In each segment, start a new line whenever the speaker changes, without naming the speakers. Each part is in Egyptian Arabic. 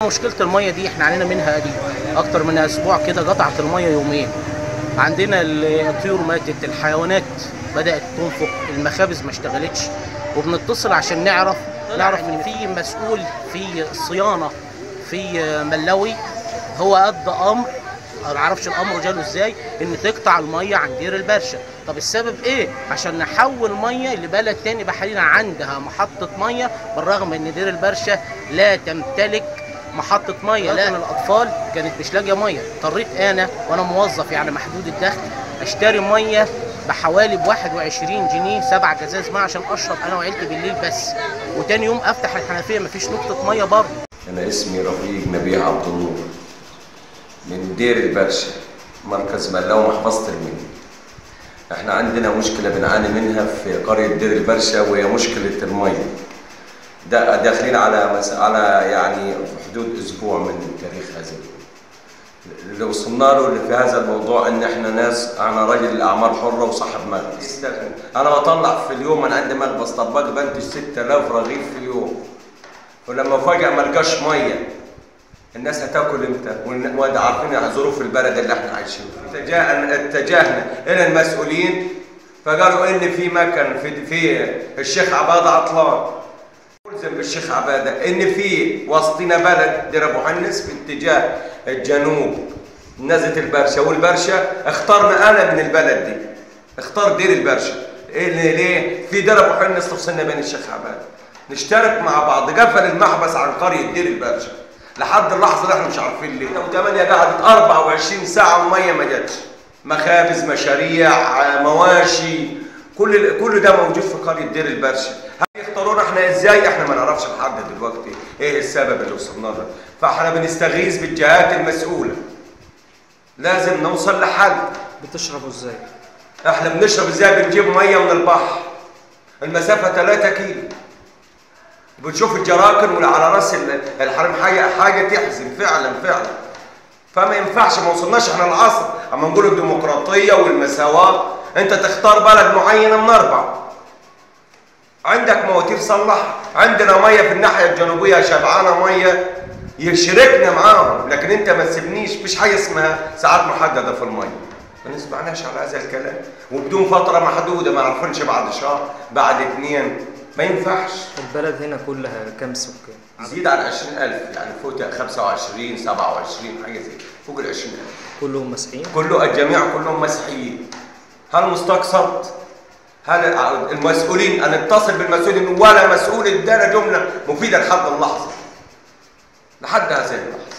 مشكله الميه دي احنا علينا منها قديم اكتر من اسبوع كده قطعت الميه يومين عندنا الطيور ماتت الحيوانات بدات تنفق المخابز ما اشتغلتش وبنتصل عشان نعرف نعرف ان في مسؤول في الصيانه في ملاوي هو ادى امر أنا ما اعرفش الامر جاله ازاي ان تقطع الميه عن دير البرشه طب السبب ايه عشان نحول ميه لبلد تاني بحرينا عندها محطه ميه بالرغم ان دير البرشه لا تمتلك محطه ميه لكن الاطفال كانت مش لاقيه ميه اضطريت انا وانا موظف يعني محدود الدخل اشتري ميه بحوالي ب 21 جنيه سبع جزاز ميه عشان اشرب انا وعيلتي بالليل بس وتاني يوم افتح الحنفيه مفيش نقطه ميه برضه
أنا اسمي رفيق نبيه عبد النور من دير البرشة مركز ملاوي محفظة المنيا احنا عندنا مشكلة بنعاني منها في قرية دير البرشة وهي مشكلة المية ده داخلين على مس... على يعني في حدود اسبوع من تاريخ هذا اليوم اللي وصلنا له اللي في هذا الموضوع ان احنا ناس انا راجل اعمال حره وصاحب ملبس انا بطلع في اليوم انا عندي ملبس طباق بنتج 6000 رغيف في اليوم ولما فجأة ما لقاش ميه الناس هتاكل امتى؟ والن- وده عارفين ظروف البلد اللي احنا عايشين فيه. اتجاه- اتجهنا الى المسؤولين فقالوا ان في مكان في في الشيخ عباده عطلان ملزم بالشيخ عباده ان في وسطنا بلد دير ابو حنس في اتجاه الجنوب نزلة البرشا والبرشا اخترنا انا من البلد دي اختار دير البرشا إيه ليه؟ ليه؟ في دير ابو حنس تفصلنا بين الشيخ عباده نشترك مع بعض قفل المحبس عن قريه دير البرشا لحد اللحظه اللي احنا مش عارفين ليه وثمانية قعدت 24 ساعه وميه ما جاتش مخابز مشاريع آه، مواشي كل كل ده موجود في قريه دير البرشا هيختارونا احنا ازاي احنا ما نعرفش لحد دلوقتي ايه السبب اللي وصلنا له فاحنا بنستغيث بالجهات المسؤوله لازم نوصل لحل
بتشربوا ازاي؟
احنا بنشرب ازاي بنجيب ميه من البحر المسافه 3 كيلو بنشوف الجراكن واللي على راس ال- الحريم حاجه حاجه تحزن فعلا فعلا فما ينفعش ما وصلناش احنا العصر اما نقول الديمقراطيه والمساواه انت تختار بلد معينه من اربعه عندك مواتير صلحها عندنا ميه في الناحيه الجنوبيه شبعانه ميه يشركنا معاهم لكن انت ما تسيبنيش مفيش حاجه اسمها ساعات محدده في الميه ما نسمعناش على هذا الكلام وبدون فتره محدوده ما نعرفنش بعد شهر بعد اثنين ما ينفعش
البلد هنا كلها كام سكان؟
يزيد عن 20000 يعني فوق 25 27 حاجه زي كده فوق ال 20000
كلهم مسيحيين؟
كله الجميع كلهم مسيحيين هل مستقصد؟ هل المسؤولين ان نتصل بالمسؤولين ولا مسؤول ادانا جمله مفيده لحد اللحظه لحد هذه اللحظه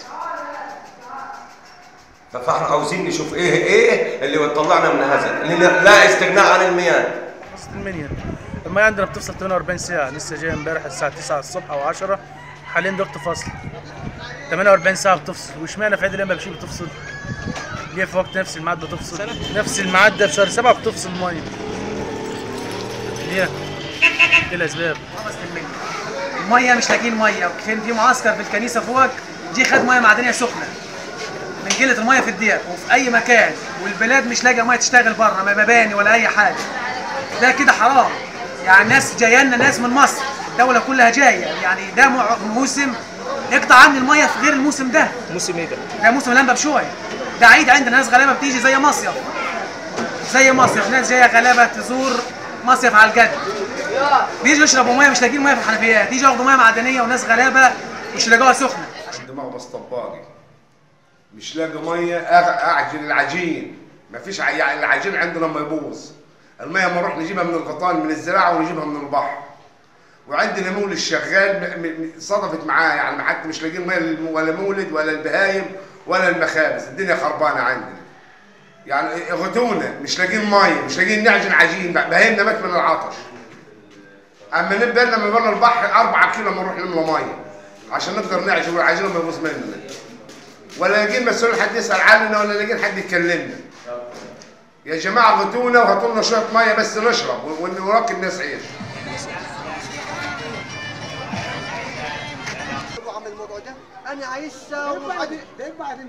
فاحنا عاوزين نشوف ايه ايه اللي يطلعنا من هذا لأن لا استغناء عن المياه
وسط المنيا المية عندنا بتفصل 48 ساعة لسه جاي امبارح الساعة 9 الصبح أو 10 حاليا ده وقت فصل 48 ساعة بتفصل واشمعنى في عيد الأيام بشي بتفصل؟ ليه في وقت نفس الميعاد بتفصل؟ نفس الميعاد ده في شهر 7 بتفصل المية ليه؟ ايه الأسباب؟
وسط المنيا الميه مش لاقيين ميه وكان في معسكر في الكنيسه فوق جه خد ميه معدنيه سخنه من قله الميه في الدير وفي اي مكان والبلاد مش لاقيه ميه تشتغل بره ما مباني ولا اي حاجه ده كده حرام يعني ناس جايه لنا ناس من مصر الدوله كلها جايه يعني ده مع- موسم يقطع عني الميه في غير الموسم ده
موسم ايه ده؟
ده موسم لمبه بشويه ده عيد عندنا ناس غلابه بتيجي زي مصيف زي مصيف ناس جايه غلابه تزور مصيف على الجد بيجوا يشربوا ميه مش لاقيين ميه في الحنفيات يجوا ياخدوا ميه معدنيه وناس غلابه مش لاقوها سخنه
عند مغبس طباقي مش لاقي ميه أع- اعجن العجين ما فيش ع- يعني العجين عندنا ما يبوظ الميه ما نروح نجيبها من الغطان من الزراعه ونجيبها من البحر وعندنا مولد شغال م- م- صدفت معاه يعني حتى مش لاقيين ميه للم- ولا مولد ولا البهايم ولا المخابز الدنيا خربانه عندنا يعني غدونا مش لاقيين ميه مش لاقيين نعجن عجين بهايمنا مات من العطش اما نبقى لنا من بره البحر 4 كيلو لما نروح نملى ميه عشان نقدر نعجن والعجين ما يبوظ مننا ولا لاقيين مسؤول حد يسال عننا ولا لاقيين حد يكلمنا يا جماعه غدونا وهاتوا لنا شويه ميه بس نشرب ون- ونراقي الناس عيش
عم الموضوع ده انا عايزها وبعدين بعدين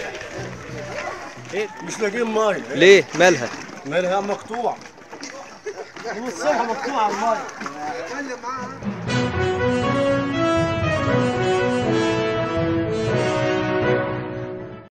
مش لاقيين ميه
ليه؟ مالها؟
مالها مقطوع
من الصبح مقطوع الميه اتكلم معاها